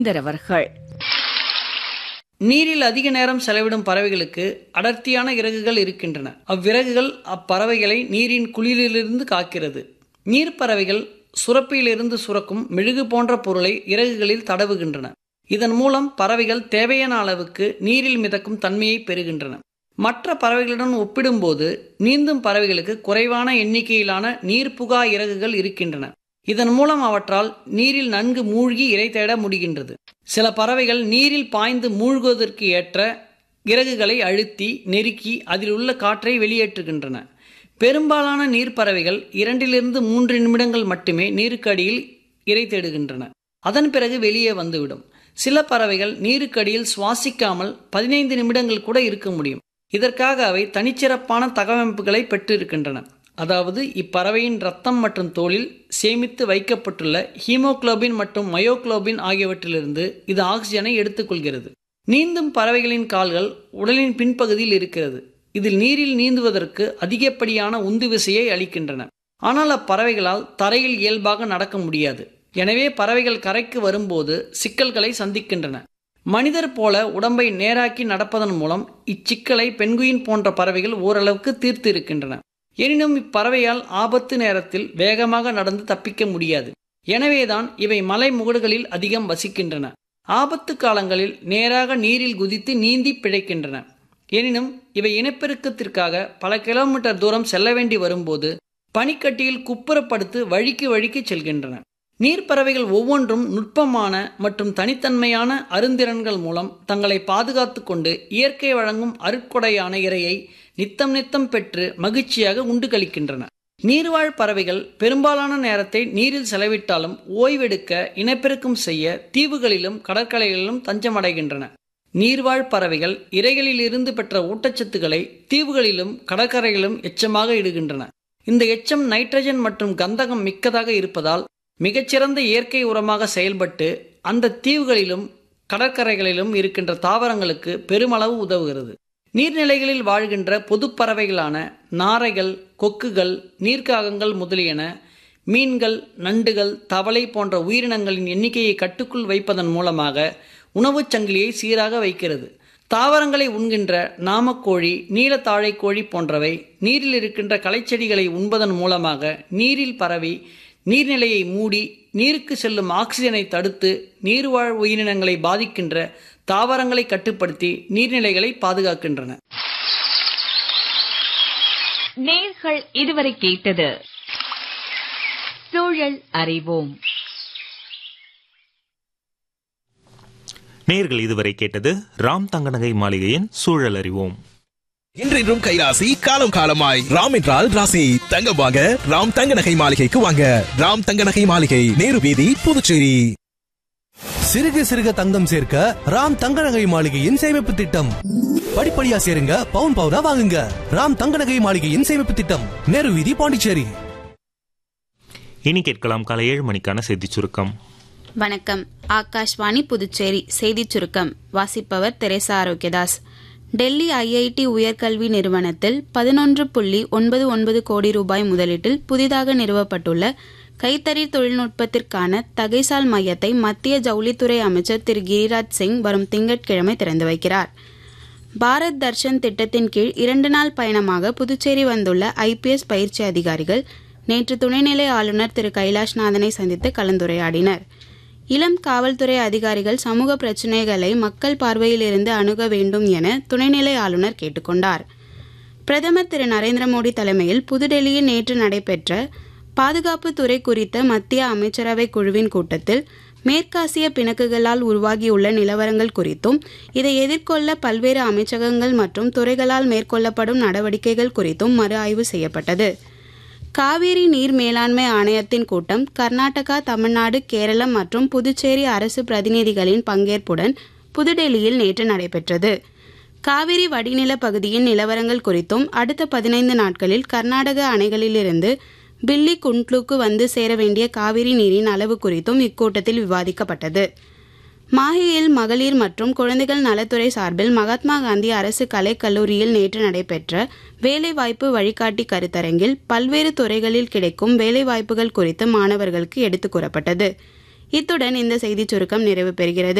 அவர்கள் நீரில் அதிக நேரம் செலவிடும் பறவைகளுக்கு அடர்த்தியான இறகுகள் இருக்கின்றன அவ்விறகுகள் அப்பறவைகளை நீரின் குளிரிலிருந்து காக்கிறது நீர்ப்பறவைகள் சுரப்பியிலிருந்து சுரக்கும் மெழுகு போன்ற பொருளை இறகுகளில் தடவுகின்றன இதன் மூலம் பறவைகள் தேவையான அளவுக்கு நீரில் மிதக்கும் தன்மையை பெறுகின்றன மற்ற பறவைகளுடன் ஒப்பிடும்போது நீந்தும் பறவைகளுக்கு குறைவான எண்ணிக்கையிலான நீர்ப்புகா இறகுகள் இருக்கின்றன இதன் மூலம் அவற்றால் நீரில் நன்கு மூழ்கி இரை தேட முடிகின்றது சில பறவைகள் நீரில் பாய்ந்து மூழ்குவதற்கு ஏற்ற இறகுகளை அழுத்தி நெருக்கி அதில் உள்ள காற்றை வெளியேற்றுகின்றன பெரும்பாலான நீர்ப்பறவைகள் இரண்டிலிருந்து மூன்று நிமிடங்கள் மட்டுமே நீருக்கு அடியில் இரை தேடுகின்றன அதன் பிறகு வெளியே வந்துவிடும் சில பறவைகள் நீருக்கடியில் சுவாசிக்காமல் பதினைந்து நிமிடங்கள் கூட இருக்க முடியும் இதற்காக அவை தனிச்சிறப்பான தகவமைப்புகளை பெற்றிருக்கின்றன அதாவது இப்பறவையின் ரத்தம் மற்றும் தோலில் சேமித்து வைக்கப்பட்டுள்ள ஹீமோகுளோபின் மற்றும் மயோகுளோபின் ஆகியவற்றிலிருந்து இது ஆக்சிஜனை எடுத்துக்கொள்கிறது நீந்தும் பறவைகளின் கால்கள் உடலின் பின்பகுதியில் இருக்கிறது இதில் நீரில் நீந்துவதற்கு அதிகப்படியான உந்து விசையை அளிக்கின்றன ஆனால் அப்பறவைகளால் தரையில் இயல்பாக நடக்க முடியாது எனவே பறவைகள் கரைக்கு வரும்போது சிக்கல்களை சந்திக்கின்றன மனிதர் போல உடம்பை நேராக்கி நடப்பதன் மூலம் இச்சிக்கலை பெண்குயின் போன்ற பறவைகள் ஓரளவுக்கு தீர்த்து இருக்கின்றன எனினும் இப்பறவையால் ஆபத்து நேரத்தில் வேகமாக நடந்து தப்பிக்க முடியாது எனவேதான் இவை மலை முகடுகளில் அதிகம் வசிக்கின்றன ஆபத்து காலங்களில் நேராக நீரில் குதித்து நீந்தி பிழைக்கின்றன எனினும் இவை இனப்பெருக்கத்திற்காக பல கிலோமீட்டர் தூரம் செல்ல வேண்டி வரும்போது பனிக்கட்டியில் குப்புறப்படுத்து வழிக்கு வழிக்கு செல்கின்றன நீர்ப்பறவைகள் ஒவ்வொன்றும் நுட்பமான மற்றும் தனித்தன்மையான அருந்திறன்கள் மூலம் தங்களை பாதுகாத்து கொண்டு இயற்கை வழங்கும் அருட்கொடையான இரையை நித்தம் நித்தம் பெற்று மகிழ்ச்சியாக உண்டு கழிக்கின்றன நீர்வாழ் பறவைகள் பெரும்பாலான நேரத்தை நீரில் செலவிட்டாலும் ஓய்வெடுக்க இனப்பெருக்கம் செய்ய தீவுகளிலும் கடற்கரைகளிலும் தஞ்சமடைகின்றன நீர்வாழ் பறவைகள் இரைகளில் இருந்து பெற்ற ஊட்டச்சத்துக்களை தீவுகளிலும் கடற்கரைகளிலும் எச்சமாக இடுகின்றன இந்த எச்சம் நைட்ரஜன் மற்றும் கந்தகம் மிக்கதாக இருப்பதால் மிகச்சிறந்த இயற்கை உரமாக செயல்பட்டு அந்த தீவுகளிலும் கடற்கரைகளிலும் இருக்கின்ற தாவரங்களுக்கு பெருமளவு உதவுகிறது நீர்நிலைகளில் வாழ்கின்ற பொது பறவைகளான நாரைகள் கொக்குகள் நீர்க்காகங்கள் முதலியன மீன்கள் நண்டுகள் தவளை போன்ற உயிரினங்களின் எண்ணிக்கையை கட்டுக்குள் வைப்பதன் மூலமாக உணவுச் சங்கிலியை சீராக வைக்கிறது தாவரங்களை உண்கின்ற நாமக்கோழி நீலத்தாழைக்கோழி போன்றவை நீரில் இருக்கின்ற களைச்செடிகளை உண்பதன் மூலமாக நீரில் பரவி நீர்நிலையை மூடி நீருக்கு செல்லும் ஆக்சிஜனை தடுத்து நீர்வாழ் உயிரினங்களை பாதிக்கின்ற தாவரங்களை கட்டுப்படுத்தி நீர்நிலைகளை பாதுகாக்கின்றன நேர்கள் இதுவரை கேட்டது சூழல் அறிவோம் நேர்கள் இதுவரை கேட்டது ராம் தங்கநகை மாளிகையின் சூழல் அறிவோம் இன்றின்றும் கைராசி காலம் காலமாய் ராம் என்றால் ராசி தங்கம் வாங்க ராம் தங்க நகை மாளிகைக்கு வாங்க ராம் தங்க நகை மாளிகை நேரு வீதி புதுச்சேரி சிறுக சிறுக தங்கம் சேர்க்க ராம் தங்க நகை மாளிகையின் சேமிப்பு திட்டம் படிப்படியா சேருங்க பவுன் பவுனா வாங்குங்க ராம் தங்க நகை மாளிகையின் சேமிப்பு திட்டம் நேரு வீதி பாண்டிச்சேரி இனி கேட்கலாம் காலை ஏழு மணிக்கான செய்திச் சுருக்கம் வணக்கம் ஆகாஷ்வாணி புதுச்சேரி செய்திச் சுருக்கம் வாசிப்பவர் தெரேசா ஆரோக்கியதாஸ் டெல்லி ஐஐடி உயர்கல்வி நிறுவனத்தில் பதினொன்று புள்ளி ஒன்பது ஒன்பது கோடி ரூபாய் முதலீட்டில் புதிதாக நிறுவப்பட்டுள்ள கைத்தறி தொழில்நுட்பத்திற்கான தகைசால் மையத்தை மத்திய ஜவுளித்துறை அமைச்சர் திரு கிரிராஜ் சிங் வரும் திங்கட்கிழமை திறந்து வைக்கிறார் பாரத் தர்ஷன் திட்டத்தின் கீழ் இரண்டு நாள் பயணமாக புதுச்சேரி வந்துள்ள ஐபிஎஸ் பயிற்சி அதிகாரிகள் நேற்று துணைநிலை ஆளுநர் திரு கைலாஷ்நாதனை சந்தித்து கலந்துரையாடினர் இளம் காவல்துறை அதிகாரிகள் சமூக பிரச்சினைகளை மக்கள் பார்வையிலிருந்து அணுக வேண்டும் என துணைநிலை ஆளுநர் கேட்டுக்கொண்டார் பிரதமர் திரு நரேந்திர மோடி தலைமையில் புதுடெல்லியில் நேற்று நடைபெற்ற பாதுகாப்பு துறை குறித்த மத்திய அமைச்சரவை குழுவின் கூட்டத்தில் மேற்காசிய பிணக்குகளால் உருவாகியுள்ள நிலவரங்கள் குறித்தும் இதை எதிர்கொள்ள பல்வேறு அமைச்சகங்கள் மற்றும் துறைகளால் மேற்கொள்ளப்படும் நடவடிக்கைகள் குறித்தும் மறு ஆய்வு செய்யப்பட்டது காவிரி நீர் மேலாண்மை ஆணையத்தின் கூட்டம் கர்நாடகா தமிழ்நாடு கேரளம் மற்றும் புதுச்சேரி அரசு பிரதிநிதிகளின் பங்கேற்புடன் புதுடெல்லியில் நேற்று நடைபெற்றது காவிரி வடிநில பகுதியின் நிலவரங்கள் குறித்தும் அடுத்த பதினைந்து நாட்களில் கர்நாடக அணைகளிலிருந்து பில்லி குண்ட்லுக்கு வந்து சேர வேண்டிய காவிரி நீரின் அளவு குறித்தும் இக்கூட்டத்தில் விவாதிக்கப்பட்டது மாஹியில் மகளிர் மற்றும் குழந்தைகள் நலத்துறை சார்பில் மகாத்மா காந்தி அரசு கலைக் கல்லூரியில் நேற்று நடைபெற்ற வேலைவாய்ப்பு வழிகாட்டி கருத்தரங்கில் பல்வேறு துறைகளில் கிடைக்கும் வேலைவாய்ப்புகள் குறித்து மாணவர்களுக்கு எடுத்துக் கூறப்பட்டது இத்துடன் இந்த செய்திச் சுருக்கம் நிறைவு பெறுகிறது